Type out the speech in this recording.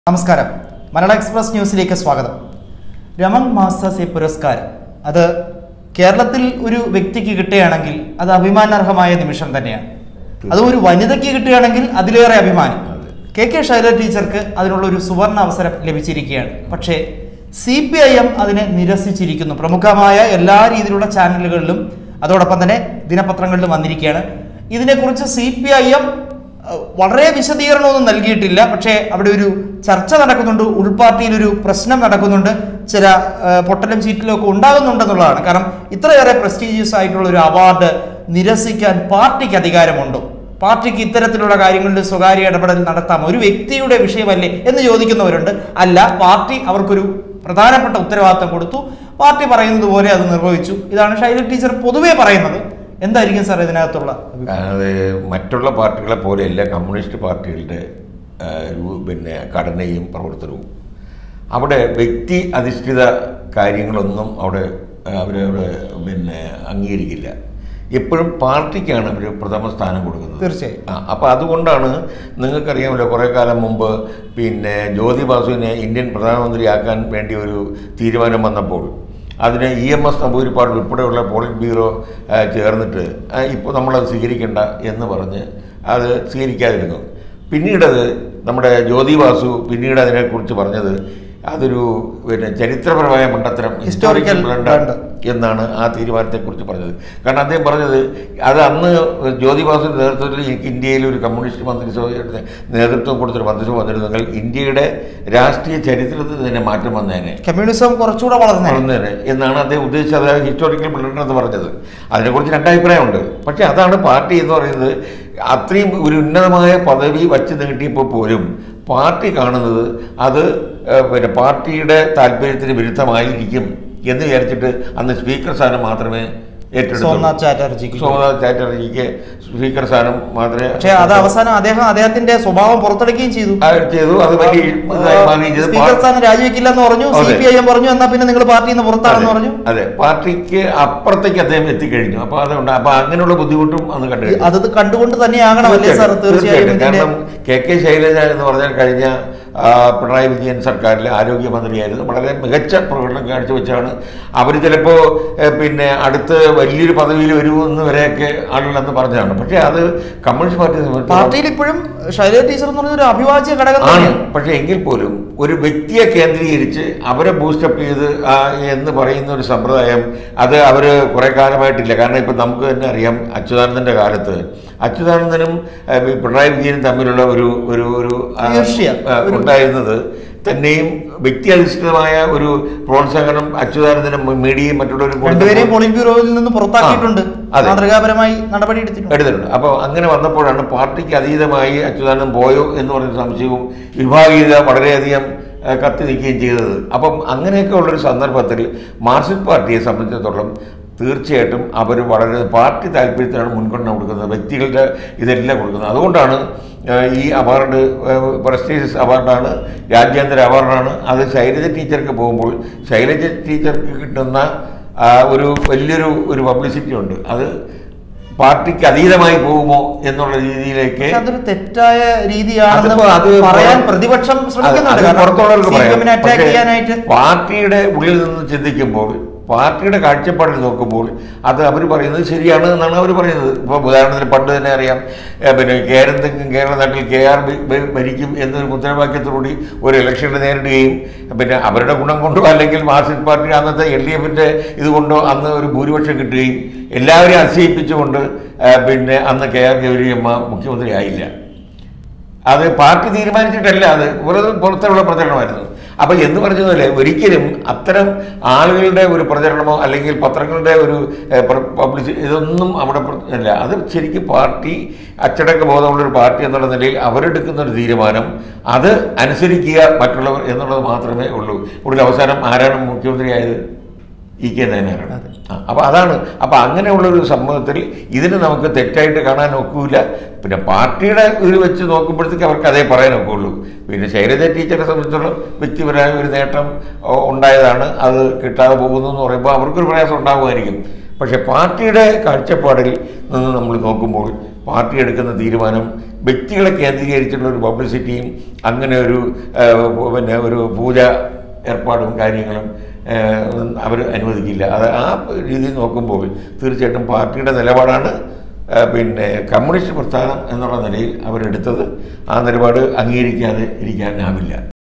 നമസ്കാരം മലയാള എക്സ്പ്രസ് ന്യൂസിലേക്ക് സ്വാഗതം രമൺ മാസ്റ്റേഴ്സ് പുരസ്കാരം അത് കേരളത്തിൽ ഒരു വ്യക്തിക്ക് കിട്ടുകയാണെങ്കിൽ അത് അഭിമാനാർഹമായ നിമിഷം തന്നെയാണ് അത് ഒരു വനിതയ്ക്ക് കിട്ടുകയാണെങ്കിൽ അതിലേറെ അഭിമാനം കെ കെ ശൈല ടീച്ചർക്ക് അതിനുള്ള ഒരു സുവർണ അവസരം ലഭിച്ചിരിക്കുകയാണ് പക്ഷേ സി പി ഐ എം അതിനെ നിരസിച്ചിരിക്കുന്നു പ്രമുഖമായ എല്ലാ രീതിയിലുള്ള ചാനലുകളിലും അതോടൊപ്പം തന്നെ ദിനപത്രങ്ങളിലും വന്നിരിക്കുകയാണ് ഇതിനെക്കുറിച്ച് സി പി ഐ എം അഹ് വളരെ വിശദീകരണമൊന്നും നൽകിയിട്ടില്ല പക്ഷേ അവിടെ ഒരു ചർച്ച നടക്കുന്നുണ്ട് ഉൾപാർട്ടിയിൽ ഒരു പ്രശ്നം നടക്കുന്നുണ്ട് ചില അഹ് പൊട്ടലും ചീറ്റലും ഒക്കെ ഉണ്ടാകുന്നുണ്ടെന്നുള്ളതാണ് കാരണം ഇത്രയേറെ പ്രസ്റ്റീജിയസ് ആയിട്ടുള്ള ഒരു അവാർഡ് നിരസിക്കാൻ പാർട്ടിക്ക് അധികാരമുണ്ടോ പാർട്ടിക്ക് ഇത്തരത്തിലുള്ള കാര്യങ്ങളിൽ സ്വകാര്യ ഇടപെടൽ നടത്താം ഒരു വ്യക്തിയുടെ വിഷയമല്ലേ എന്ന് ചോദിക്കുന്നവരുണ്ട് അല്ല പാർട്ടി അവർക്കൊരു പ്രധാനപ്പെട്ട ഉത്തരവാദിത്തം കൊടുത്തു പാർട്ടി പറയുന്നത് പോലെ അത് നിർവഹിച്ചു ഇതാണ് ശൈല ടീച്ചർ പൊതുവേ പറയുന്നത് എന്തായിരിക്കും സാർ ഇതിനകത്തുള്ള അഭിപ്രായം? അത് മറ്റുള്ള പാർട്ടികളെ പോലെയല്ല കമ്മ്യൂണിസ്റ്റ് പാർട്ടികളുടെ ആ, രൂ- പിന്നെ ഘടനയും പ്രവർത്തനവും അവിടെ വ്യക്തി അധിഷ്ഠിത കാര്യങ്ങളൊന്നും അവിടെ അവരവിടെ പിന്നെ അംഗീകരിക്കില്ല എപ്പോഴും പാർട്ടിക്കാണ് അവർ പ്രഥമ സ്ഥാനം കൊടുക്കുന്നത് തീർച്ചയായും ആ അപ്പോൾ അതുകൊണ്ടാണ് നിങ്ങൾക്കറിയാമല്ലോ കുറേ കാലം മുമ്പ് പിന്നെ ജ്യോതി ബാസുവിനെ ഇന്ത്യൻ പ്രധാനമന്ത്രിയാക്കാൻ വേണ്ടി ഒരു തീരുമാനം വന്നപ്പോൾ അതിന് ഇ എം എസ് നമ്പൂരിപ്പാട് ഉൾപ്പെടെയുള്ള പോളിറ്റ് ബ്യൂറോ ആ, ചേർന്നിട്ട് ഇപ്പോൾ നമ്മളത് സ്വീകരിക്കേണ്ട എന്ന് പറഞ്ഞ് അത് സ്വീകരിക്കാതിരുന്നു പിന്നീടത് നമ്മുടെ ജ്യോതി ബാസു പിന്നീട് അതിനെക്കുറിച്ച് പറഞ്ഞത് അതൊരു പിന്നെ ചരിത്രപരമായ മണ്ടത്തരം Historical ബ്ലണ്ടർ blunder. എന്നാണ് ആ തീരുമാനത്തെക്കുറിച്ച് പറഞ്ഞത് കാരണം അദ്ദേഹം പറഞ്ഞത് അത് അന്ന് ജ്യോതിബാസുവിന്റെ നേതൃത്വത്തിൽ എനിക്ക് ഇന്ത്യയിൽ ഒരു കമ്മ്യൂണിസ്റ്റ് മന്ത്രിസഭയുടെ നേതൃത്വം കൊടുത്തൊരു മന്ത്രിസഭ വന്നിരുന്നെങ്കിൽ ഇന്ത്യയുടെ രാഷ്ട്രീയ ചരിത്രത്തിൽ തന്നെ മാറ്റം വന്നേനെ കമ്മ്യൂണിസം കുറച്ചുകൂടെ വളർന്നേ വളർന്നേനെ എന്നാണ് അദ്ദേഹം ഉദ്ദേശിച്ചത് അത് ഹിസ്റ്റോറിക്കൽ ബ്ലണ്ടർ എന്ന് പറഞ്ഞത് അതിനെക്കുറിച്ച് രണ്ടഭിപ്രായമുണ്ട് പക്ഷേ അതാണ് പാർട്ടി എന്ന് പറയുന്നത് അത്രയും ഒരു ഉന്നതമായ പദവി വച്ച് നീട്ടിയപ്പോൾ പോലും പാർട്ടി കാണുന്നത് അത് ഏഹ്, പിന്നെ പാർട്ടിയുടെ താല്പര്യത്തിന് വിരുദ്ധമായിരിക്കും എന്ന് വിചാരിച്ചിട്ട് അന്ന് സ്പീക്കർ സ്ഥാനം മാത്രമേ ഏറ്റെടുത്തുള്ളൂ സോംനാഥ് ചാറ്റർജിക്ക് സോമനാഥ് ചാറ്റർജിക്ക് സ്പീക്കർ സ്ഥാനം മാത്രമേ പക്ഷേ അത് അവസാനം അദ്ദേഹം അദ്ദേഹത്തിന്റെ സ്വഭാവം പുറത്തെടുക്കുകയും ചെയ്തു ആ, ചെയ്തു അത് വലിയ ഇതായി മാറുകയും ചെയ്തു. സ്പീക്കർ സ്ഥാനം രാജിവെക്കില്ല എന്ന് പറഞ്ഞു അതെ. സി പി ഐ എം പറഞ്ഞു എന്നാ പിന്നെ നിങ്ങൾ പാർട്ടിയിൽ നിന്ന് പുറത്താണെന്ന് അതെ, പറഞ്ഞു അതെ പാർട്ടിക്ക് അപ്പുറത്തേക്ക് അദ്ദേഹം എത്തിക്കഴിഞ്ഞു അപ്പൊ അതുകൊണ്ട് അപ്പൊ അങ്ങനെയുള്ള ബുദ്ധിമുട്ടും അന്ന് കണ്ടു കഴിഞ്ഞു. അത് കണ്ടുകൊണ്ട് തന്നെയാകണം അല്ലേ സാർ തീർച്ചയായിട്ടും, തീർച്ചയായും തീർച്ചയായിട്ടും. ഇതിന്റെ കാരണം കെ കെ ശൈലജ എന്ന് പറഞ്ഞാൽ കഴിഞ്ഞ ആ, പിണറായി വിജയൻ സർക്കാരിലെ ആരോഗ്യമന്ത്രിയായിരുന്നു വളരെ മികച്ച പ്രകടനം കാഴ്ചവെച്ചാണ് അവർ ചിലപ്പോൾ പിന്നെ അടുത്ത് വലിയൊരു പദവിയിൽ വരുമെന്ന് വരെയൊക്കെ ആളുകളെന്ന് പറഞ്ഞതാണ് പക്ഷേ അത് കമ്മ്യൂണിസ്റ്റ് പാർട്ടിയെ സംബന്ധിച്ചിടത്തോളം പാർട്ടിയിൽ ഇപ്പോഴും ശൈലജ ടീച്ചർ എന്ന് പറഞ്ഞ ഒരു അഭിവാജ്യ ഘടകം ആണ് തന്നെയാണ് പക്ഷേ എങ്കിൽ പോലും ഒരു വ്യക്തിയെ കേന്ദ്രീകരിച്ച് അവരെ ബൂസ്റ്റപ്പ് ചെയ്ത് ആ, എന്ന് പറയുന്ന ഒരു സമ്പ്രദായം അത് അവർ കുറെ കാലമായിട്ടില്ല കാരണം ഇപ്പം നമുക്ക് തന്നെ അറിയാം അച്യുതാനന്ദൻ്റെ കാലത്ത് അച്യുതാനന്ദനും ആ, ഈ പിണറായി വിജയനും തമ്മിലുള്ള ഒരു ഒരു ഒരു ആ, ഈർഷ്യ. ആ, ഉണ്ടായിരുന്നത് തന്നെയും വ്യക്തിയധിഷ്ഠിതമായ ഒരു പ്രോത്സാഹനം അച്യുതാനന്ദനും മീഡിയയും മറ്റുള്ളവരും കൊടുത്തപ്പോൾ- രണ്ടുപേരെയും പോളിറ്റ് ബ്യൂറോയിൽ നിന്ന് പുറത്താക്കിയിട്ടുണ്ട് ആ, അതെ. മാതൃകാപരമായി നടപടി എടുത്തിട്ടുണ്ട് എടുത്തിട്ടുണ്ട് അപ്പോൾ അങ്ങനെ വന്നപ്പോഴാണ് പാർട്ടിക്ക് അതീതമായി അച്യുതാനന്ദൻ പോയോ എന്ന് പറയുന്ന സംശയവും വിഭാഗീയത വളരെയധികം ഏഹ്, കത്തി നിൽക്കുകയും ചെയ്തത് അപ്പം അങ്ങനെയൊക്കെ ഉള്ളൊരു സന്ദർഭത്തിൽ മാർക്സിസ്റ്റ് പാർട്ടിയെ സംബന്ധിച്ചിടത്തോളം തീർച്ചയായിട്ടും അവർ വളരെ പാർട്ടി താല്പര്യത്തിനാണ് മുൻഗണന കൊടുക്കുന്നത് വ്യക്തികളുടെ ഇതെല്ലാം കൊടുക്കുന്നത് അതുകൊണ്ടാണ് ഏഹ്, ഈ അവാർഡ് പ്രസ്റ്റീജിയസ് അവാർഡാണ് രാജ്യാന്തര അവാർഡാണ് അത് ശൈലജ ടീച്ചർക്ക് പോകുമ്പോൾ ശൈലജ ടീച്ചർക്ക് കിട്ടുന്ന ആ, ഒരു വലിയൊരു ഒരു പബ്ലിസിറ്റി ഉണ്ട് അത് പാർട്ടിക്ക് അതീതമായി പോകുമോ എന്നുള്ള രീതിയിലേക്ക് പക്ഷെ അതൊരു തെറ്റായ രീതിയാണെന്ന് അതിപ്പോ അത് പറയാൻ പ്രതിപക്ഷം അത് ശ്രമിക്കുന്നുണ്ട് അത് കാരണം പുറത്തുള്ളവർക്ക് പറയാം. CPM നെ attack പക്ഷേ ചെയ്യാനായിട്ട് പാർട്ടിയുടെ ഉള്ളിൽ നിന്ന് ചിന്തിക്കുമ്പോൾ പാർട്ടിയുടെ കാഴ്ചപ്പാടിൽ നോക്കുമ്പോൾ അത് അവർ പറയുന്നത് ശരിയാണ് എന്നാണ് അവർ പറയുന്നത് ഇപ്പോൾ ഉദാഹരണത്തിന് പണ്ട് തന്നെ അറിയാം ഏ, പിന്നെ കേരളത്തിൽ കേരള നാട്ടിൽ കെ ആർ ഭരിക്കും എന്നൊരു മുദ്രാവാക്യത്തോടുകൂടി ഒരു ഇലക്ഷനെ നേരിടുകയും പിന്നെ അവരുടെ ഗുണം കൊണ്ടോ അല്ലെങ്കിൽ മാർക്സിസ്റ്റ് പാർട്ടി അന്നത്തെ എൽ ഡി എഫിൻ്റെ ഇതുകൊണ്ടോ അന്ന് ഒരു ഭൂരിപക്ഷം കിട്ടുകയും എല്ലാവരെയും അതിശയിപ്പിച്ചുകൊണ്ട് ഏ, പിന്നെ അന്ന് കെ ആർ ഗൗരിയമ്മ മുഖ്യമന്ത്രി ആയില്ല അത് പാർട്ടി തീരുമാനിച്ചിട്ടല്ല അത് വെറുതെ പുറത്തുള്ള പ്രചരണമായിരുന്നു അപ്പോൾ എന്ന് പറഞ്ഞതുപോലെ ഒരിക്കലും അത്തരം ആളുകളുടെ ഒരു പ്രചരണമോ അല്ലെങ്കിൽ പത്രങ്ങളുടെ ഒരു പബ്ലിസി ഇതൊന്നും അവിടെ പ്ര- അല്ല അത് ശരിക്കും പാർട്ടി അച്ചടക്ക ബോധമുള്ള ഒരു പാർട്ടി എന്നുള്ള നിലയിൽ അവരെടുക്കുന്ന ഒരു തീരുമാനം അത് അനുസരിക്കുക മറ്റുള്ളവർ എന്നുള്ളത് മാത്രമേ ഉള്ളൂ കൂടുതൽ അവസാനം ആരാണ് മുഖ്യമന്ത്രിയായത് ഇ കെ നയനാരാണ് അതെ. ആ, അപ്പോൾ അതാണ് അപ്പോൾ അങ്ങനെയുള്ളൊരു സംഭവത്തിൽ ഇതിന് നമുക്ക് തെറ്റായിട്ട് കാണാൻ ഒക്കില്ല പിന്നെ പാർട്ടിയുടെ ഇത് വെച്ച് നോക്കുമ്പോഴത്തേക്ക് അവർക്ക് അതേ പറയാൻ ഒക്കുള്ളൂ പിന്നെ ശൈലജ ടീച്ചറെ സംബന്ധിച്ചിടത്തോളം വ്യക്തിപരമായ ഒരു നേട്ടം ഓ, ഉണ്ടായതാണ് അത് കിട്ടാതെ പോകുന്നു എന്ന് പറയുമ്പോൾ അവർക്കൊരു പ്രയാസം ഉണ്ടാകുമായിരിക്കും പക്ഷേ പാർട്ടിയുടെ കാഴ്ചപ്പാടിൽ നിന്ന് നമ്മൾ നോക്കുമ്പോൾ പാർട്ടി എടുക്കുന്ന തീരുമാനം വ്യക്തികളെ കേന്ദ്രീകരിച്ചുള്ള ഒരു പബ്ലിസിറ്റിയും അങ്ങനെ ഒരു ആ, പിന്നെ ഒരു പൂജ ഏർപ്പാടും കാര്യങ്ങളും അവർ അനുവദിക്കില്ല അത് ആ രീതിയിൽ നോക്കുമ്പോൾ തീർച്ചയായിട്ടും പാർട്ടിയുടെ നിലപാടാണ് ആ, പിന്നെ കമ്മ്യൂണിസ്റ്റ് പ്രസ്ഥാനം എന്നുള്ള നിലയിൽ അവരെടുത്തത് ആ നിലപാട് അംഗീകരിക്കാതെ ഇരിക്കാനാവില്ല